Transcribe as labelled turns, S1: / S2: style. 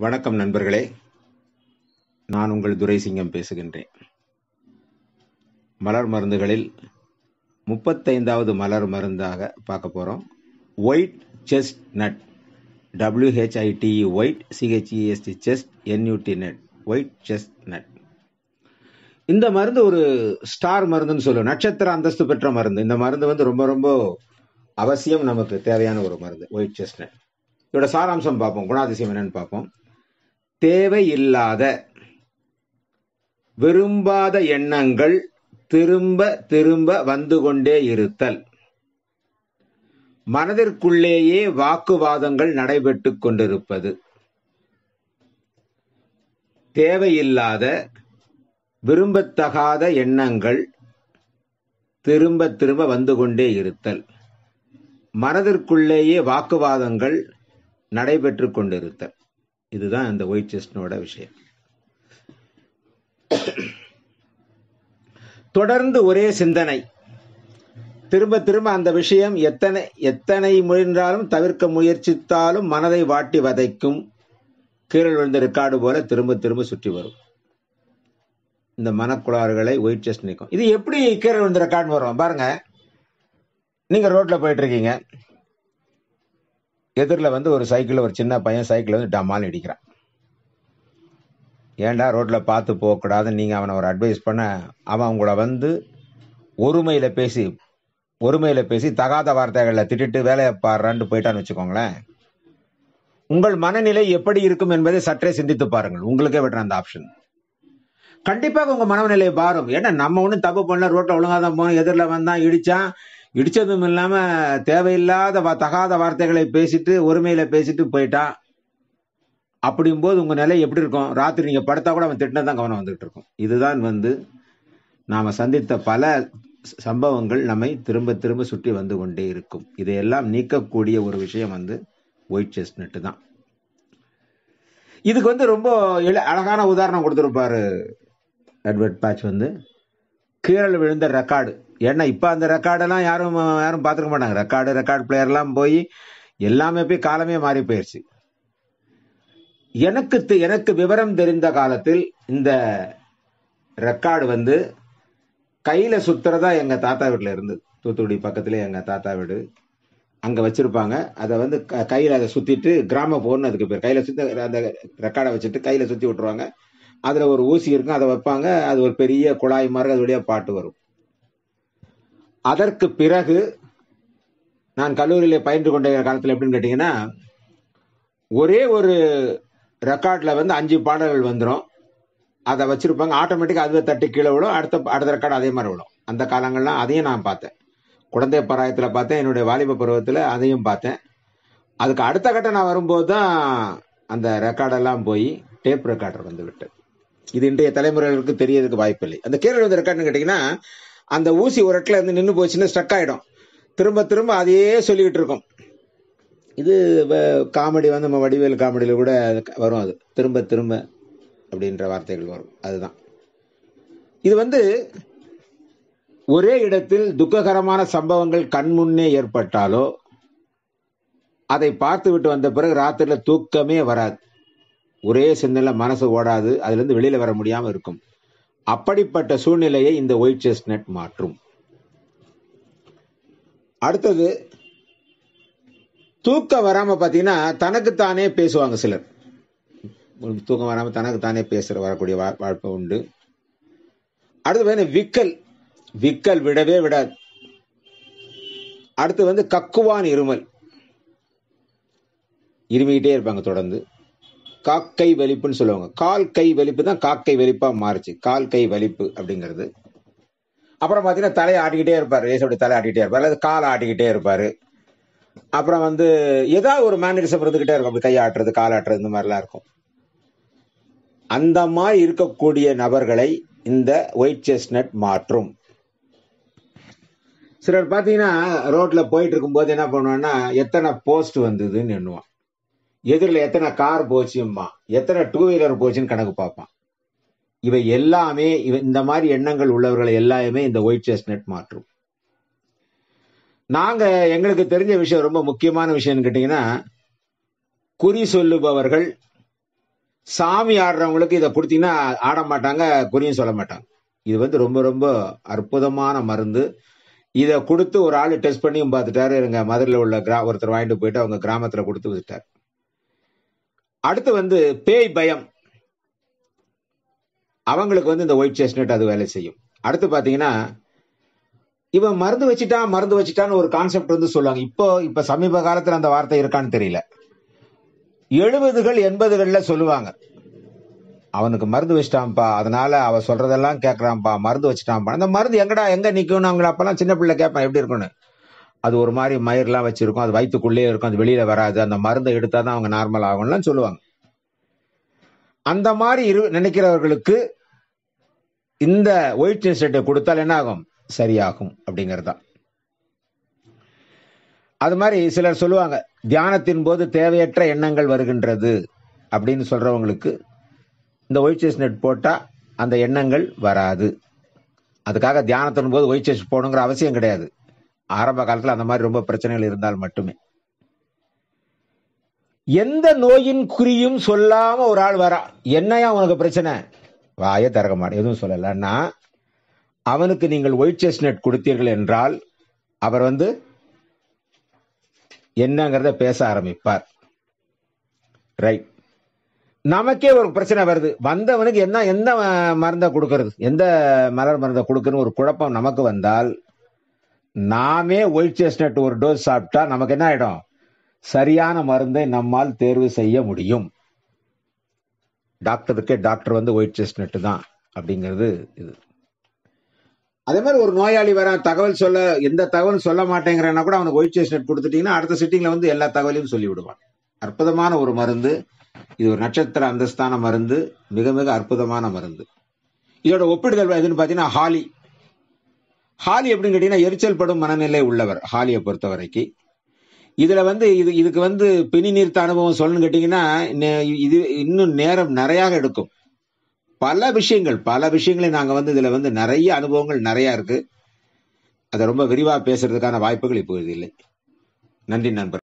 S1: வணக்கம் நண்பர்களே நான் உங்கள் துரைசிங்கம் பேசுகின்றேன் மலர் மருந்துகளில் முப்பத்தைந்தாவது மலர் மருந்தாக பார்க்க போகிறோம் white chest nut W H I T E white C H E S T chest N U T nut white chest nut இந்த மருந்து ஒரு ஸ்டார் மருந்துன்னு சொல்லுவோம் நட்சத்திர அந்தஸ்து பெற்ற மருந்து இந்த மருந்து வந்து ரொம்ப ரொம்ப அவசியம் நமக்கு தேவையான ஒரு மருந்து ஒயிட் செஸ்ட் நட் இதோட சாராம்சம் பார்ப்போம் குணாதிசயம் என்னன்னு பார்ப்போம் தேவையில்லாத விரும்பாத எண்ணங்கள் திரும்ப திரும்ப வந்து கொண்டே இருத்தல் மனதிற்குள்ளேயே வாக்குவாதங்கள் நடைபெற்றுக் கொண்டிருப்பது தேவையில்லாத விரும்பத்தகாத எண்ணங்கள் திரும்ப திரும்ப வந்து கொண்டே இருத்தல் மனதிற்குள்ளேயே வாக்குவாதங்கள் நடைபெற்று கொண்டிருத்தல் இதுதான் இந்த ஒயிட் செஸ்டனோட விஷயம் தொடர்ந்து ஒரே சிந்தனை திரும்ப திரும்ப அந்த விஷயம் எத்தனை எத்தனை முயன்றாலும் தவிர்க்க முயற்சித்தாலும் மனதை வாட்டி வதைக்கும் கீழல் விழுந்த ரெக்கார்டு போல திரும்ப திரும்ப சுற்றி வரும் இந்த மனக்குளாறுகளை ஒயிட் செஸ்ட் நிற்கும் இது எப்படி கீழல் விழுந்த ரெக்கார்டு வரும் பாருங்க நீங்க ரோட்ல போயிட்டு இருக்கீங்க எதிரில் வந்து ஒரு சைக்கிள் ஒரு சின்ன பையன் சைக்கிள் வந்து டமால் இடிக்கிறான் ஏன்டா ரோட்டில் பார்த்து போகக்கூடாதுன்னு நீங்கள் அவனை ஒரு அட்வைஸ் பண்ண அவன் உங்களை வந்து ஒருமையில் பேசி ஒருமையில் பேசி தகாத வார்த்தைகளில் திட்டிட்டு வேலையை பாடுறான்னு போயிட்டான்னு வச்சுக்கோங்களேன் உங்கள் மனநிலை எப்படி இருக்கும் என்பதை சற்றே சிந்தித்து பாருங்கள் உங்களுக்கே விடுற அந்த ஆப்ஷன் கண்டிப்பாக உங்க மனநிலை பாரும் ஏன்னா நம்ம ஒன்றும் தப்பு பண்ணல ரோட்டில் ஒழுங்காக தான் போனோம் எதிரில் வந்தான் இடிச்சான் இடிச்சதும் இல்லாம தேவையில்லாத வா- தகாத வார்த்தைகளை பேசிட்டு ஒருமையில பேசிட்டு போயிட்டான் அப்படிங்கும்போது உங்க நிலை எப்படி இருக்கும் ராத்திரி நீங்க படுத்தா கூட அவன் திட்டினா தான் கவனம் வந்துகிட்டு இருக்கும் இதுதான் வந்து நாம சந்தித்த பல ச- சம்பவங்கள் நம்மை திரும்ப திரும்ப சுற்றி வந்து கொண்டே இருக்கும் இதையெல்லாம் நீக்கக்கூடிய ஒரு விஷயம் வந்து ஒயிட் செஸ்ட்நட் தான் இதுக்கு வந்து ரொம்ப எளி- அழகான உதாரணம் கொடுத்துருப்பாரு எட்வர்ட் பேட்ச் வந்து கீழே விழுந்த ரெக்கார்டு ஏன்னா இப்போ அந்த ரெக்கார்டெல்லாம் யாரும் யாரும் பார்த்துக்க மாட்டாங்க ரெக்கார்டு ரெக்கார்ட் பிளேயர்லாம் போய் எல்லாமே போய் காலமே மாறி போயிடுச்சு எனக்கு தெ- எனக்கு விவரம் தெரிந்த காலத்தில் இந்த ரெக்கார்டு வந்து கையில சுத்துறதா எங்க தாத்தா வீட்டுல இருந்து தூத்துக்குடி பக்கத்துல எங்க தாத்தா வீடு அங்க வச்சிருப்பாங்க அதை வந்து க- கையில அதை சுத்திட்டு கிராம போன் அதுக்கு பேர் கையில சுத்தி அந்த ரெக்கார்டை வச்சுட்டு கையில சுத்தி விட்டுருவாங்க அதுல ஒரு ஊசி இருக்கும் அதை வைப்பாங்க அது ஒரு பெரிய குழாய் மாதிரி அது வழியா பாட்டு வரும் அதற்கு பிறகு நான் கல்லூரியில பயின்று கொண்ட காலத்தில் எப்படின்னு கேட்டீங்கன்னா ஒரே ஒரு ரெக்கார்ட்ல வந்து அஞ்சு பாடல்கள் வந்துடும் அதை வச்சிருப்பாங்க ஆட்டோமேட்டிக்கா அதுவே தட்டி கீழே விடும் அடுத்த அடுத்த ரெக்கார்டு அதே மாதிரி விடும் அந்த காலங்கள்லாம் அதையும் நான் பார்த்தேன் குழந்தை பராயத்துல பார்த்தேன் என்னுடைய வாலிப பருவத்துல அதையும் பார்த்தேன் அதுக்கு அடுத்த கட்டம் நான் வரும்போது தான் அந்த ரெக்கார்டெல்லாம் போய் டேப் ரெக்கார்டர் வந்து விட்டது இது இன்றைய தலைமுறைகளுக்கு தெரியறதுக்கு வாய்ப்பில்லை அந்த கீழே வந்து ரெக்கார்டுன்னு கேட்டீங்கன்னா அந்த ஊசி ஒரு இடத்துல இருந்து நின்று போச்சுன்னா ஸ்டக் ஆயிடும் திரும்ப திரும்ப அதையே சொல்லிக்கிட்டு இருக்கும் இது காமெடி வந்து நம்ம வடிவேல் காமெடியில் கூட அது க- வரும் அது திரும்ப திரும்ப அப்படின்ற வார்த்தைகள் வரும் அதுதான் இது வந்து ஒரே இடத்தில் துக்ககரமான சம்பவங்கள் கண்முன்னே ஏற்பட்டாலோ அதை பார்த்து விட்டு வந்த பிறகு ராத்திரில தூக்கமே வராது ஒரே சிந்தனையில மனசு ஓடாது அதுல இருந்து வெளியில வர முடியாம இருக்கும் அப்படிப்பட்ட சூழ்நிலையை இந்த ஒயிட் செஸ்ட்நட் மாற்றும் அடுத்தது தூக்கம் வராம பாத்தீங்கன்னா தனக்குத்தானே பேசுவாங்க சிலர் தூக்கம் வராம தனக்குத்தானே பேசுற வரக்கூடிய வா- வாய்ப்பு உண்டு அடுத்து வந்து விக்கல் விக்கல் விடவே விடாது அடுத்து வந்து கக்குவான் இருமல் இருமிக்கிட்டே இருப்பாங்க தொடர்ந்து காக்கை வலிப்புன்னு சொல்லுவாங்க கால் கை வலிப்பு தான் காக்கை வலிப்பா மாறுச்சு கால் கை வலிப்பு அப்படிங்கிறது அப்புறம் பாத்தீங்கன்னா தலையை ஆட்டிக்கிட்டே இருப்பாரு ரேஸ் அப்படி தலை ஆட்டிக்கிட்டே இருப்பாரு அல்லது காலை ஆட்டிக்கிட்டே இருப்பாரு அப்புறம் வந்து ஏதாவது ஒரு மேனரிசம் இருந்துகிட்டே இருக்கும் அப்படி கை ஆட்டுறது கால் ஆட்டுறது இந்த மாதிரிலாம் இருக்கும் அந்த மாதிரி இருக்கக்கூடிய நபர்களை இந்த ஒயிட் செஸ்ட்நட் மாற்றும் சிலர் பாத்தீங்கன்னா ரோட்ல போயிட்டு இருக்கும்போது என்ன பண்ணுவான்னா எத்தனை போஸ்ட் வந்ததுன்னு எண்ணுவான் எதிரில் எத்தனை கார் போச்சும்மா எத்தனை டூ வீலர் போச்சுன்னு கணக்கு பார்ப்பான் இவை எல்லாமே இவ இந்த மாதிரி எண்ணங்கள் உள்ளவர்களை எல்லாமே இந்த ஒயிட் செஸ்ட்நட் மாற்றும் நாங்க எங்களுக்கு தெரிஞ்ச விஷயம் ரொம்ப முக்கியமான விஷயம்னு கேட்டீங்கன்னா குறி சொல்லுபவர்கள் சாமி ஆடுறவங்களுக்கு இதை கொடுத்தீங்கன்னா ஆட மாட்டாங்க குறியும் சொல்ல மாட்டாங்க இது வந்து ரொம்ப ரொம்ப அற்புதமான மருந்து இதை கொடுத்து ஒரு ஆள் டெஸ்ட் பண்ணியும் பார்த்துட்டாரு எங்க மதுரையில் உள்ள கிரா ஒருத்தர் வாங்கிட்டு போயிட்டு அவங்க கிராமத்துல கொடுத்து விட்டார் அடுத்து வந்து பேய் பயம் அவங்களுக்கு வந்து இந்த ஒயிட் செஸ்னட் அது வேலை செய்யும் அடுத்து பாத்தீங்கன்னா இவன் மருந்து வச்சுட்டான் மருந்து வச்சுட்டான்னு ஒரு கான்செப்ட் வந்து சொல்லுவாங்க இப்போ இப்ப சமீப காலத்துல அந்த வார்த்தை இருக்கான்னு தெரியல எழுபதுகள் எண்பதுகள்ல சொல்லுவாங்க அவனுக்கு மருந்து வச்சிட்டான்ப்பா அதனால அவ சொல்றதெல்லாம் கேட்கறான்ப்பா மருந்து வச்சுட்டான்ப்பா அந்த மருந்து எங்கடா எங்க நிக்கும்னு அவங்க அப்பெல்லாம் சின்ன பிள்ளை கேட்பான் எப்படி இருக்கும்னு அது ஒரு மாதிரி மயிர்லாம் வச்சிருக்கும் அது வயிற்றுக்குள்ளே இருக்கும் அது வெளியில வராது அந்த மருந்தை எடுத்தாதான் அவங்க நார்மல் ஆகும்லாம் சொல்லுவாங்க அந்த மாதிரி இரு நினைக்கிறவர்களுக்கு இந்த ஒயிட் செட்டை கொடுத்தால் என்ன ஆகும் சரியாகும் அப்படிங்கிறது தான் அது மாதிரி சிலர் சொல்லுவாங்க தியானத்தின் போது தேவையற்ற எண்ணங்கள் வருகின்றது அப்படின்னு சொல்றவங்களுக்கு இந்த ஒயிட் செஸ் நெட் போட்டா அந்த எண்ணங்கள் வராது அதுக்காக தியானத்தின் போது ஒயிட் செஸ் போடணுங்கிற அவசியம் கிடையாது ஆரம்ப காலத்துல அந்த மாதிரி ரொம்ப பிரச்சனைகள் இருந்தால் மட்டுமே எந்த நோயின் குறியும் சொல்லாம ஒரு ஆள் வரா என்னையா உனக்கு பிரச்சனை வாயே திறக்க மாட்டேன் எதுவும் சொல்லலன்னா அவனுக்கு நீங்கள் ஒயிட் செஸ் நெட் கொடுத்தீர்கள் என்றால் அவர் வந்து என்னங்கிறத பேச ஆரம்பிப்பார் ரைட் நமக்கே ஒரு பிரச்சனை வருது வந்தவனுக்கு என்ன எந்த அஹ், மருந்தை கொடுக்கறது எந்த மலர் மருந்தை கொடுக்கறது ஒரு குழப்பம் நமக்கு வந்தால் நாமே ஒயிட் செஸ்னட் ஒரு டோஸ் சாப்பிட்டா நமக்கு என்ன ஆயிடும் சரியான மருந்தை நம்மால் தேர்வு செய்ய முடியும் டாக்டருக்கே டாக்டர் வந்து ஒயிட் செஸ்னட் தான் அப்படிங்கிறது இது அதே மாதிரி ஒரு நோயாளி வர தகவல் சொல்ல எந்த தகவல் சொல்ல மாட்டேங்கிறனா கூட அவனுக்கு ஒயிட் செஸ்னட் கொடுத்துட்டீங்கன்னா அடுத்த சிட்டிங்ல வந்து எல்லா தகவலையும் சொல்லி விடுவான் அற்புதமான ஒரு மருந்து இது ஒரு நட்சத்திர அந்தஸ்தான மருந்து மிக மிக அற்புதமான மருந்து இதோட ஒப்பிடுதல் எதுன்னு பார்த்தீங்கன்னா ஹாலி ஹாலி எப்படின்னு கேட்டீங்கன்னா எரிச்சல் படும் மனநிலை உள்ளவர் ஹாலியை பொறுத்த வரைக்கும் இதுல வந்து இது இதுக்கு வந்து பிணி நீர்த்த அனுபவம் சொல்லணும்னு கேட்டீங்கன்னா நே- இது இன்னும் நேரம் நிறைய எடுக்கும் பல விஷயங்கள் பல விஷயங்களை நாங்க வந்து இதுல வந்து நிறைய அனுபவங்கள் நிறைய இருக்கு அதை ரொம்ப விரிவா பேசுறதுக்கான வாய்ப்புகள் இப்போது இல்லை நன்றி நண்பர்